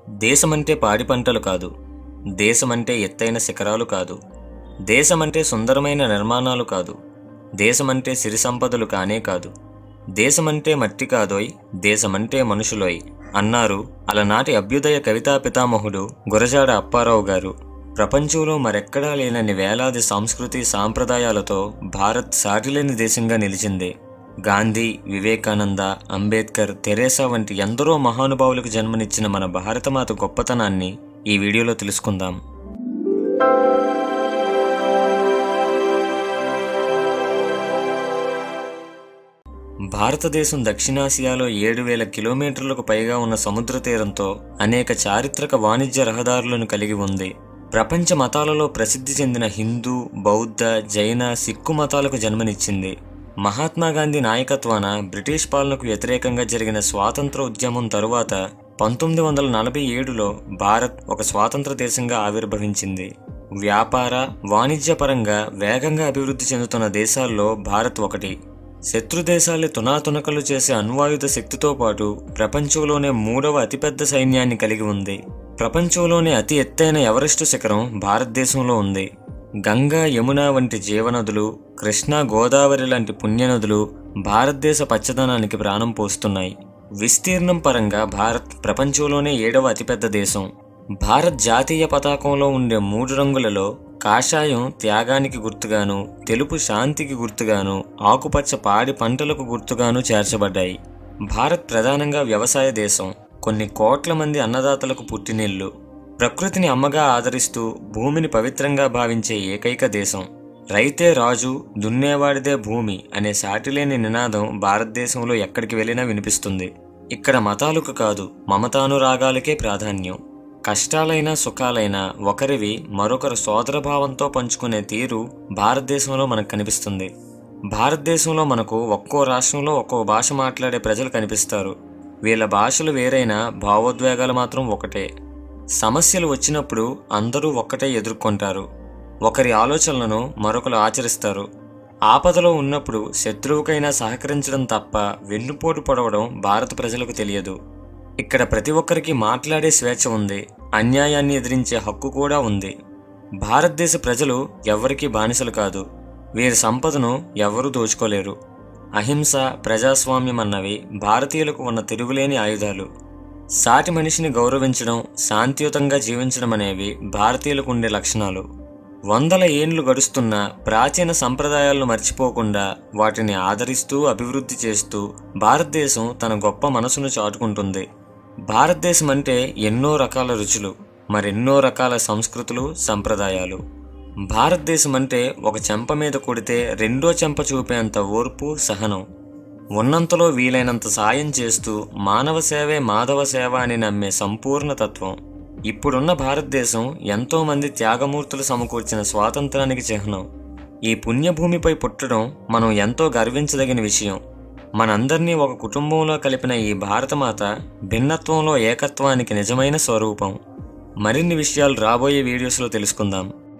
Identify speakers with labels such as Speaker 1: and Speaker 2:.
Speaker 1: దేశమంటే పాడి పంటలు కాదు దేశమంటే ఎత్తైన శిఖరాలు కాదు దేశమంటే సుందరమైన నిర్మాణాలు కాదు దేశమంటే సిరి సంపదలు కానే కాదు దేశమంటే మట్టి కాదోయ్ దేశమంటే మనుషులోయ్ అన్నారు అలనాటి అభ్యుదయ కవితా పితామహుడు గురజాడ అప్పారావు గారు ప్రపంచంలో మరెక్కడా లేనన్ని వేలాది సంస్కృతి సాంప్రదాయాలతో భారత్ సాటిలేని దేశంగా నిలిచింది గాంధీ వివేకానంద అంబేద్కర్ తెరేసా వంటి ఎందరో మహానుభావులకు జన్మనిచ్చిన మన భారతమాత గొప్పతనాన్ని ఈ వీడియోలో తెలుసుకుందాం భారతదేశం దక్షిణాసియాలో ఏడు వేల కిలోమీటర్లకు పైగా ఉన్న సముద్ర తీరంతో అనేక చారిత్రక వాణిజ్య రహదారులను కలిగి ఉంది ప్రపంచ మతాలలో ప్రసిద్ధి చెందిన హిందూ బౌద్ధ జైన సిక్కు మతాలకు జన్మనిచ్చింది మహాత్మా గాంధీ నాయకత్వాన బ్రిటిష్ పాలనకు వ్యతిరేకంగా జరిగిన స్వాతంత్ర ఉద్యమం తరువాత పంతొమ్మిది వందల నలభై ఏడులో భారత్ ఒక స్వాతంత్ర దేశంగా ఆవిర్భవించింది వ్యాపార వాణిజ్యపరంగా వేగంగా అభివృద్ధి చెందుతున్న దేశాల్లో భారత్ ఒకటి శత్రు దేశాల్ని తునాతునకలు చేసే అణ్వాయుధ శక్తితో పాటు ప్రపంచంలోనే మూడవ అతిపెద్ద సైన్యాన్ని కలిగి ఉంది ప్రపంచంలోనే అతి ఎత్తైన ఎవరెస్టు శిఖరం భారతదేశంలో ఉంది గంగా యమున వంటి జీవనదులు కృష్ణా గోదావరి లాంటి పుణ్యనదులు భారతదేశ పచ్చదనానికి ప్రాణం పోస్తున్నాయి విస్తీర్ణం పరంగా భారత్ ప్రపంచంలోనే ఏడవ అతిపెద్ద దేశం భారత్ జాతీయ పతాకంలో ఉండే మూడు రంగులలో కాషాయం త్యాగానికి గుర్తుగాను తెలుపు శాంతికి గుర్తుగాను ఆకుపచ్చ పాడి పంటలకు గుర్తుగాను చేర్చబడ్డాయి భారత్ ప్రధానంగా వ్యవసాయ దేశం కొన్ని కోట్ల మంది అన్నదాతలకు పుట్టినిల్లు ప్రకృతిని అమ్మగా ఆదరిస్తూ భూమిని పవిత్రంగా భావించే ఏకైక దేశం రైతే రాజు దున్నేవాడిదే భూమి అనే సాటిలేని నినాదం భారతదేశంలో ఎక్కడికి వెళ్ళినా వినిపిస్తుంది ఇక్కడ మతాలకు కాదు మమతానురాగాలకే ప్రాధాన్యం కష్టాలైనా సుఖాలైనా ఒకరివి మరొకరు సోదరభావంతో పంచుకునే తీరు భారతదేశంలో మనకు కనిపిస్తుంది భారతదేశంలో మనకు ఒక్కో రాష్ట్రంలో ఒక్కో భాష మాట్లాడే ప్రజలు కనిపిస్తారు వీళ్ళ భాషలు వేరైనా భావోద్వేగాలు మాత్రం ఒకటే సమస్యలు వచ్చినప్పుడు అందరూ ఒక్కటే ఎదుర్కొంటారు ఒకరి ఆలోచనలను మరొకరు ఆచరిస్తారు ఆపదలో ఉన్నప్పుడు శత్రువుకైనా సహకరించడం తప్ప వెన్నుపోటు పొడవడం భారత ప్రజలకు తెలియదు ఇక్కడ ప్రతి ఒక్కరికి మాట్లాడే స్వేచ్ఛ ఉంది అన్యాయాన్ని ఎదిరించే హక్కు కూడా ఉంది భారతదేశ ప్రజలు ఎవరికీ బానిసలు కాదు వీరి సంపదను ఎవరూ దోచుకోలేరు అహింస ప్రజాస్వామ్యం అన్నవి భారతీయులకు ఉన్న తిరుగులేని ఆయుధాలు సాటి మనిషిని గౌరవించడం శాంతియుతంగా జీవించడం అనేవి భారతీయులకు ఉండే లక్షణాలు వందల ఏండ్లు గడుస్తున్న ప్రాచీన సంప్రదాయాలను మర్చిపోకుండా వాటిని ఆదరిస్తూ అభివృద్ధి చేస్తూ భారతదేశం తన గొప్ప మనసును చాటుకుంటుంది భారతదేశం అంటే ఎన్నో రకాల రుచులు మరెన్నో రకాల సంస్కృతులు సంప్రదాయాలు భారతదేశం అంటే ఒక చెంప మీద కొడితే రెండో చెంప చూపేంత ఓర్పు సహనం ఉన్నంతలో వీలైనంత సాయం చేస్తూ మానవ సేవే మాధవ సేవ అని నమ్మే సంపూర్ణ తత్వం ఇప్పుడున్న భారతదేశం ఎంతో మంది త్యాగమూర్తులు సమకూర్చిన స్వాతంత్రానికి చిహ్నం ఈ పుణ్యభూమిపై పుట్టడం మనం ఎంతో గర్వించదగిన విషయం మనందరినీ ఒక కుటుంబంలో కలిపిన ఈ భారతమాత భిన్నత్వంలో ఏకత్వానికి నిజమైన స్వరూపం మరిన్ని విషయాలు రాబోయే వీడియోస్లో తెలుసుకుందాం